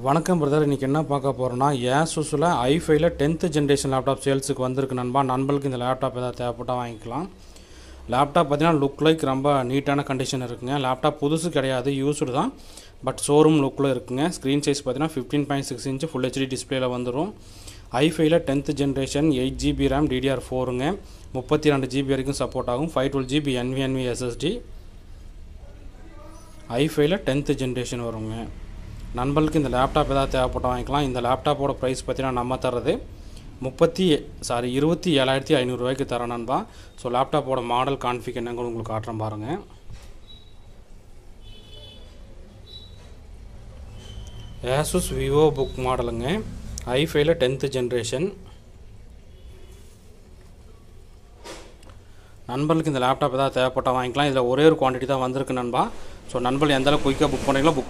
வணக்கம் பிரதர் இன்றைக்கி என்ன பார்க்க போகிறோன்னா ஏசூஸில் ஐஃபைல டென்த்து ஜென்ரேஷன் லேப்டாப் சேல்ஸுக்கு வந்திருக்கு நண்பா நண்பர்களுக்கு இந்த லேப்டாப் ஏதாவது தேவைப்பட்டால் வாங்கிக்கலாம் லேப்டாப் பார்த்தீங்கன்னா லுக் லைக் ரொம்ப நீட்டான கண்டிஷன் இருக்குங்க லேப்டாப் புதுசு கிடையாது யூஸ்டு தான் பட் ஷோரூம் லுக்கில் இருக்குங்க ஸ்க்ரீன் சைஸ் பார்த்தீங்கன்னா fifteen point six inch full HD டிஸ்பிளேல வந்துடும் ஐஃபைல tenth generation eight GB RAM DDR ஃபோருங்க முப்பத்தி ரெண்டு ஜிபி வரைக்கும் சப்போர்ட் ஆகும் ஃபைவ் டுவெல் ஜிபி என்விஎன்வி எஸ்எஸ்டி ஐஃபைல டென்த்து ஜென்ரேஷன் வருங்க நண்பர்களுக்கு இந்த லேப்டாப் ஏதாவது தேவைப்பட்ட வாங்கிக்கலாம் இந்த லேப்டாப்போட ப்ரைஸ் பார்த்தீங்கன்னா நம்ம தர்றது முப்பத்தி சாரி இருபத்தி ஏழாயிரத்தி ஐநூறுரூவாய்க்கு தரேன் நண்பா ஸோ லேப்டாப்போட மாடல் கான்ஃபிக் என்னங்க உங்களுக்கு காட்டுறேன் பாருங்கள் ஏசூஸ் விவோ புக் மாடலுங்க ஐஃபைல டென்த்து ஜென்ரேஷன் நண்பர்களுக்கு இந்த லேப்டாப் ஏதாவது தேவைப்பட்டால் வாங்கிக்கலாம் இதில் ஒரே ஒரு குவான்டிட்டி தான் வந்திருக்கு நண்பா ஸோ நண்பர்கள் எந்த அளவுக்கு குயிக்காக புக் பண்ணுறீங்களோ புக்